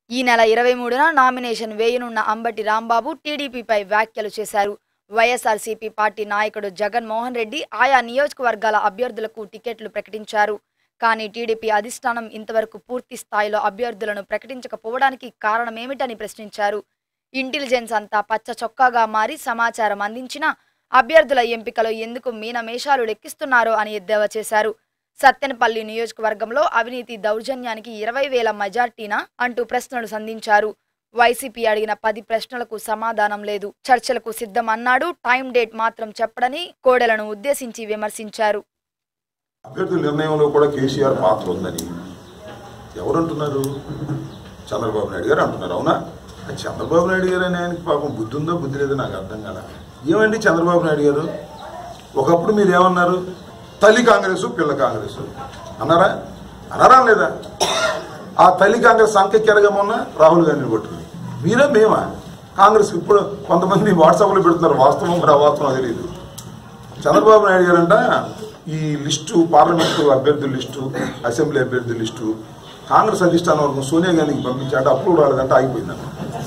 ఈ నెల ఇరవై మూడున నామినేషన్ వేయనున్న అంబటి రాంబాబు టీడీపీపై వ్యాఖ్యలు చేశారు వైఎస్ఆర్సీపీ పార్టీ నాయకుడు జగన్మోహన్ రెడ్డి ఆయా నియోజకవర్గాల అభ్యర్థులకు టికెట్లు ప్రకటించారు కానీ టీడీపీ అధిష్టానం ఇంతవరకు పూర్తి స్థాయిలో అభ్యర్థులను ప్రకటించకపోవడానికి కారణమేమిటని ప్రశ్నించారు ఇంటెలిజెన్స్ అంతా పచ్చ చొక్కాగా మారి సమాచారం అందించినా అభ్యర్థుల ఎంపికలో ఎందుకు మీనమేషాలు లెక్కిస్తున్నారో అని ఎద్దేవా చేశారు సత్తెనపల్లి నియోజకవర్గంలో అవినీతి దౌర్జన్యానికి ఇరవై వేల మెజార్టీనా అంటూ ప్రశ్నలు సంధించారు వైసీపీ అడిగిన పది ప్రశ్నలకు సమాధానం లేదు చర్చలకు సిద్ధం అన్నాడు టైం డేట్ మాత్రం చెప్పడని కోడెలను ఉద్దేశించి విమర్శించారు అభ్యర్థుల నిర్ణయంలో కూడా కేసీఆర్ పాత్ర ఉందని ఎవరు అంటున్నారు చంద్రబాబు నాయుడు గారు అంటున్నారు అవునా ఆ చంద్రబాబు నాయుడు గారు అనే ఆయనకి పాపం బుద్ధి ఉందో బుద్ధి లేదో నాకు అర్థం కాల ఏమండి చంద్రబాబు నాయుడు గారు ఒకప్పుడు మీరు ఏమన్నారు తల్లి కాంగ్రెస్ పిల్ల కాంగ్రెస్ అన్నారా అన్నారా లేదా ఆ తల్లి కాంగ్రెస్ సంఖ్య మొన్న రాహుల్ గాంధీని కొట్టింది మీరే మేమా కాంగ్రెస్ ఇప్పుడు కొంతమంది వాట్సాప్లో పెడుతున్నారు వాస్తవం మరి అవాస్తవం తెలియదు చంద్రబాబు నాయుడు గారంట ఈ లిస్టు పార్లమెంటు అభ్యర్థుల లిస్టు అసెంబ్లీ అభ్యర్థుల లిస్టు కాంగ్రెస్ అధిష్టానం వరకు సోనియా గాంధీకి పంపించాడు అప్రూవ్ రాలేదంటే ఆగిపోయిందంట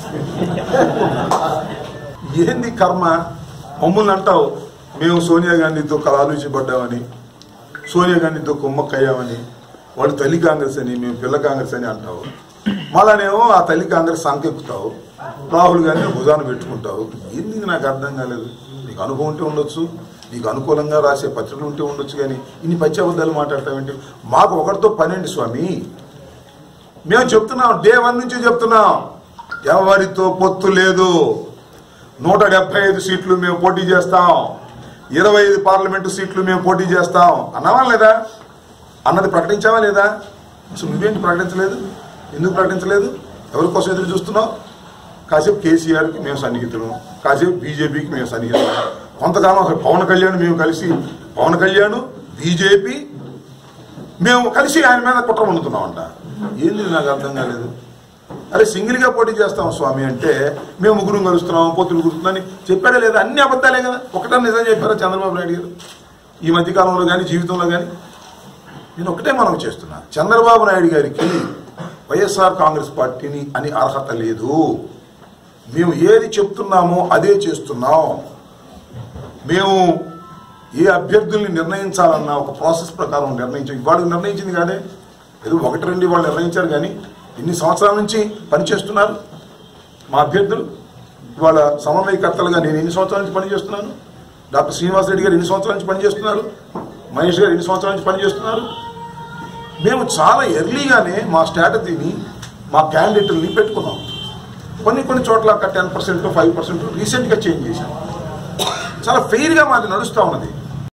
ఏంది కర్మ మమ్మల్ని అంటావు మేము సోనియా గాంధీతో ఆలోచించబడ్డామని సోనియా గాంధీతో కుమ్మక్కయ్యామని వాడు తల్లి కాంగ్రెస్ అని మేము పిల్ల కాంగ్రెస్ అని అంటావు మళ్ళానేమో ఆ తల్లి కాంగ్రెస్ సంకెక్కుతావు రాహుల్ గాంధీ భుజాన్ని పెట్టుకుంటావు ఏంది నాకు అర్థం కాలేదు నీకు అనుభవం ఉంటే ఉండొచ్చు నీకు అనుకూలంగా రాసే పత్రికలు ఉంటే ఉండొచ్చు కానీ ఇన్ని పచ్చి అబద్ధాలు మాట్లాడతావేంటి మాకు ఒకరితో పనేంటి స్వామి మేము చెప్తున్నాం డే వన్ నుంచి చెప్తున్నాం ఎవరితో పొత్తు లేదు నూట డెబ్బై ఐదు సీట్లు మేము పోటీ చేస్తాం ఇరవై ఐదు పార్లమెంటు సీట్లు మేము పోటీ చేస్తాం అన్నావా లేదా అన్నది ప్రకటించావా లేదా అసలు నువ్వేంటి ప్రకటించలేదు ఎందుకు ప్రకటించలేదు ఎవరి కోసం ఎదురు చూస్తున్నావు కాసేపు కేసీఆర్కి మేము సన్నిహితులం కాసేపు బీజేపీకి మేము సన్నిహితులం కొంతకాలం అసలు పవన్ కళ్యాణ్ మేము కలిసి పవన్ కళ్యాణ్ బీజేపీ మేము కలిసి ఆయన మీద కుట్ర వండుతున్నామంట ఏంది నాకు అర్థం కాలేదు అరే సింగిల్ గా పోటీ చేస్తాం స్వామి అంటే మేము ముగ్గురు కలుస్తున్నాం పొత్తులు కుదురుతుందని చెప్పారా లేదా అన్ని అబద్ధాలే కదా ఒకటే నిజం చెప్పారా చంద్రబాబు నాయుడు గారు ఈ మధ్య కాలంలో కానీ జీవితంలో కానీ నేను ఒకటే మనం చేస్తున్నా చంద్రబాబు నాయుడు గారికి వైఎస్ఆర్ కాంగ్రెస్ పార్టీని అని అర్హత లేదు మేము ఏది చెప్తున్నామో అదే చేస్తున్నాం మేము ఏ అభ్యర్థుల్ని నిర్ణయించాలన్న ఒక ప్రాసెస్ ప్రకారం నిర్ణయించాం ఇవాళ నిర్ణయించింది కాదే ఏదో ఒకటి రెండు వాళ్ళు నిర్ణయించారు కానీ ఇన్ని సంవత్సరాల నుంచి పనిచేస్తున్నారు మా అభ్యర్థులు ఇవాళ సమన్వయకర్తలుగా నేను ఎన్ని సంవత్సరాల నుంచి పనిచేస్తున్నాను డాక్టర్ శ్రీనివాస్ రెడ్డి గారు ఎన్ని సంవత్సరాల నుంచి పనిచేస్తున్నారు మహేష్ గారు ఎన్ని సంవత్సరాల నుంచి పనిచేస్తున్నారు మేము చాలా ఎర్లీగానే మా స్ట్రాటజీని మా క్యాండిడేట్ని పెట్టుకున్నాం కొన్ని కొన్ని చోట్ల టెన్ పర్సెంట్ ఫైవ్ పర్సెంట్ రీసెంట్గా చేంజ్ చేశాం చాలా ఫెయిర్గా మాది నడుస్తూ ఉన్నది